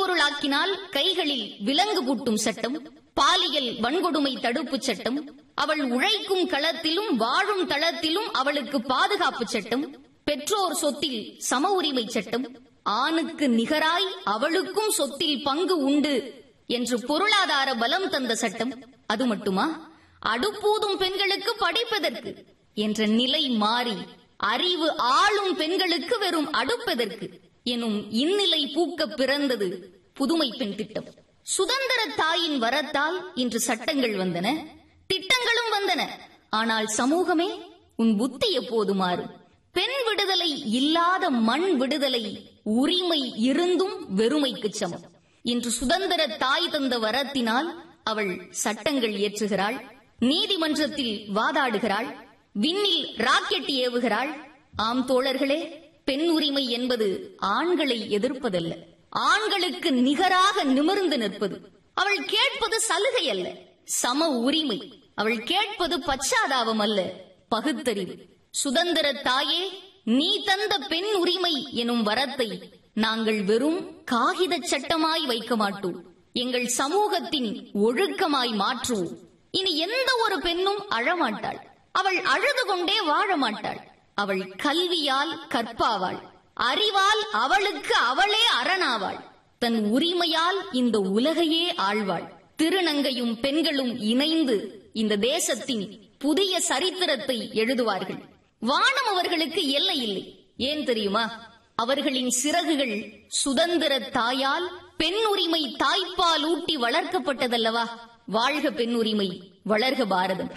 மென்பொருளாக்கினால் கைகளில் விலங்கு பூட்டும் சட்டம் பாலியல் வன்கொடுமை தடுப்புச் சட்டம் அவள் உழைக்கும் களத்திலும் வாழும் தளத்திலும் அவளுக்கு பாதுகாப்பு சட்டம் பெற்றோர் சொத்தில் சம உரிமை சட்டம் ஆணுக்கு நிகராய் அவளுக்கும் சொத்தில் பங்கு உண்டு என்று பொருளாதார பலம் தந்த சட்டம் அது மட்டுமா அடுப்பூதும் பெண்களுக்கு படைப்பதற்கு என்ற நிலை மாறி அறிவு ஆளும் பெண்களுக்கு வெறும் அடுப்பதற்கு எனும் இந்நிலை பூக்க பிறந்தது புதுமை பெண் திட்டம் சுதந்திர தாயின் வரத்தால் இன்று சட்டங்கள் வந்தன திட்டங்களும் வந்தன ஆனால் சமூகமே உன் புத்தி எப்போது மாறும் பெண் விடுதலை இல்லாத மண் விடுதலை உரிமை இருந்தும் வெறுமைக்கு சமம் இன்று சுதந்திர தாய் தந்த வரத்தினால் அவள் சட்டங்கள் இயற்றுகிறாள் நீதிமன்றத்தில் வாதாடுகிறாள் விண்ணில் ராக்கெட் ஏவுகிறாள் ஆம் தோழர்களே பெண் உரிமை என்பது ஆண்களை எதிர்ப்பதல்ல ஆண்களுக்கு நிகராக நிமிர்ந்து நிற்பது அவள் கேட்பது சலுகை அல்ல சம உரிமை அவள் கேட்பது பச்சாதாபம் அல்ல பகுத்தறிவு சுதந்திர தாயே நீ தந்த பெண் உரிமை எனும் வரத்தை நாங்கள் வெறும் காகித சட்டமாய் வைக்க மாட்டோம் எங்கள் சமூகத்தின் ஒழுக்கமாய் மாற்றுவோம் இனி எந்த ஒரு பெண்ணும் அழமாட்டாள் அவள் அழுது கொண்டே வாழ மாட்டாள் அவள் கல்வியால் கற்பாவாள் அறிவால் அவளுக்கு அவளே அரணாவாள் தன் உரிமையால் இந்த உலகையே ஆழ்வாள் திருநங்கையும் பெண்களும் இணைந்து இந்த தேசத்தின் புதிய சரித்திரத்தை எழுதுவார்கள் வானம் அவர்களுக்கு எல்லை இல்லை ஏன் தெரியுமா அவர்களின் சிறகுகள் சுதந்திர தாயால் பெண் உரிமை தாய்ப்பால் ஊட்டி வளர்க்கப்பட்டதல்லவா வாழ்க பெண் உரிமை வளர்க பாரதம்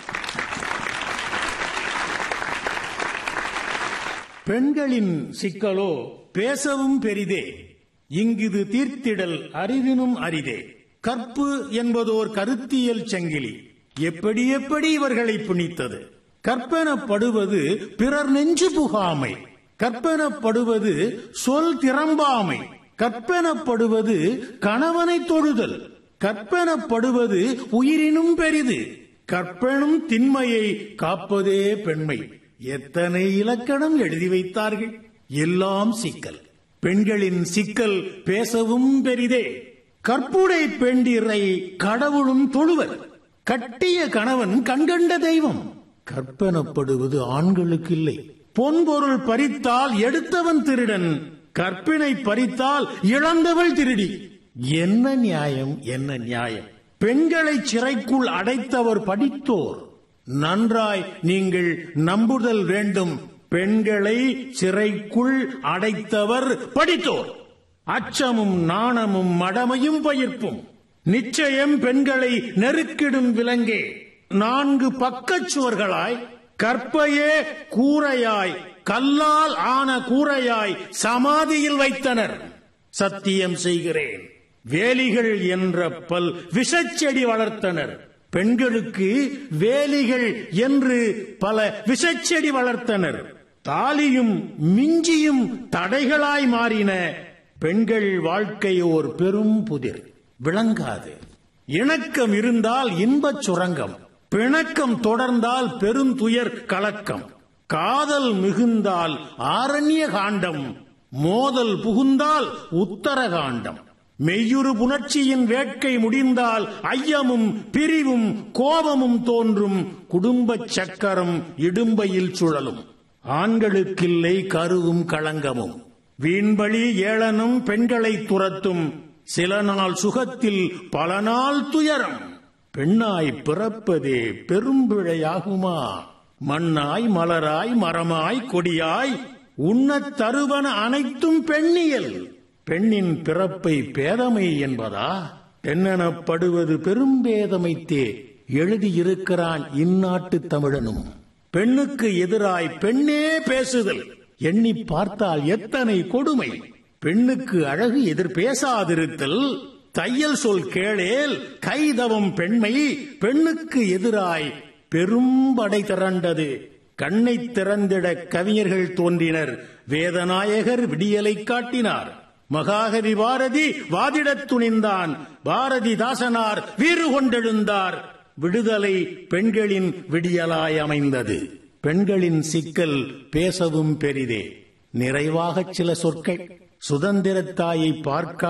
பெண்களின் சிக்கலோ பேசவும் பெரிதே இங்கிது தீர்த்திடல் அறிவினும் அரிதே கற்பு என்பதோர் கருத்தியல் சங்கிலி எப்படி எப்படி இவர்களை புனித்தது கற்பனப்படுவது பிறர் நெஞ்சு புகாமை கற்பனப்படுவது சொல் திறம்பாமை கற்பனப்படுவது கணவனை தொழுதல் கற்பனப்படுவது உயிரினும் பெரிது கற்பனும் திண்மையை காப்பதே பெண்மை எத்தனை இலக்கணம் எழுதி வைத்தார்கள் எல்லாம் சிக்கல் பெண்களின் சிக்கல் பேசவும் பெரிதே கற்புடை பெண்டிரை கடவுளும் தொழுவர் கட்டிய கணவன் கண்கண்ட தெய்வம் கற்பனப்படுவது ஆண்களுக்கு இல்லை பொன்பொருள் பறித்தால் எடுத்தவன் திருடன் கற்பினை பறித்தால் இழந்தவள் திருடி என்ன நியாயம் என்ன நியாயம் பெண்களை சிறைக்குள் அடைத்தவர் படித்தோர் நன்றாய் நீங்கள் நம்புதல் வேண்டும் பெண்களை சிறைக்குள் அடைத்தவர் படித்தோர் அச்சமும் நாணமும் மடமையும் பயிர்ப்பும் நிச்சயம் பெண்களை நெருக்கிடும் விலங்கே நான்கு பக்கச் சுவர்களாய் கற்பையே கூரையாய் கல்லால் ஆன கூரையாய் சமாதியில் வைத்தனர் சத்தியம் செய்கிறேன் வேலிகள் என்ற பல் விஷச்செடி வளர்த்தனர் பெண்களுக்கு வேலிகள் என்று பல விஷச்செடி வளர்த்தனர் தாலியும் மிஞ்சியும் தடைகளாய் மாறின பெண்கள் வாழ்க்கை ஓர் பெரும் புதிர் விளங்காது இணக்கம் இருந்தால் இன்பச் சுரங்கம் பிணக்கம் தொடர்ந்தால் பெருந்துயர் கலக்கம் காதல் மிகுந்தால் ஆரண்ய காண்டம் மோதல் புகுந்தால் உத்தரகாண்டம் மெய்யுறு புணர்ச்சியின் வேட்கை முடிந்தால் ஐயமும் பிரிவும் கோபமும் தோன்றும் குடும்பச் சக்கரம் இடும்பையில் சுழலும் ஆண்களுக்கில்லை கருவும் களங்கமும் வீண்பழி ஏளனும் பெண்களை துரத்தும் சில நாள் சுகத்தில் பல நாள் துயரம் பெண்ணாய் பிறப்பதே பெரும்பிழையாகுமா மண்ணாய் மலராய் மரமாய் கொடியாய் உண்ணத் தருவன அனைத்தும் பெண்ணியல் பெண்ணின் பிறப்பை பேதமை என்பதா பெண்ணெனப்படுவது பெரும்பேதமைத்தே எழுதியிருக்கிறான் இந்நாட்டு தமிழனும் பெண்ணுக்கு எதிராய் பெண்ணே பேசுதல் எண்ணி பார்த்தால் எத்தனை கொடுமை பெண்ணுக்கு அழகு எதிர் பேசாதிருத்தல் தையல் சொல் கேளேல் கைதவம் பெண்மை பெண்ணுக்கு எதிராய் பெரும் படை திரண்டது கண்ணை திறந்திட கவிஞர்கள் தோன்றினர் வேதநாயகர் விடியலை காட்டினார் மகாகவி பாரதி வாதிடத் துணிந்தான் பாரதி தாசனார் வீறு கொண்டெழுந்தார் விடுதலை பெண்களின் விடியலாய் அமைந்தது பெண்களின் சிக்கல் பேசவும் பெரிதே நிறைவாகச் சில சொற்கள் சுதந்திரத்தாயை பார்க்க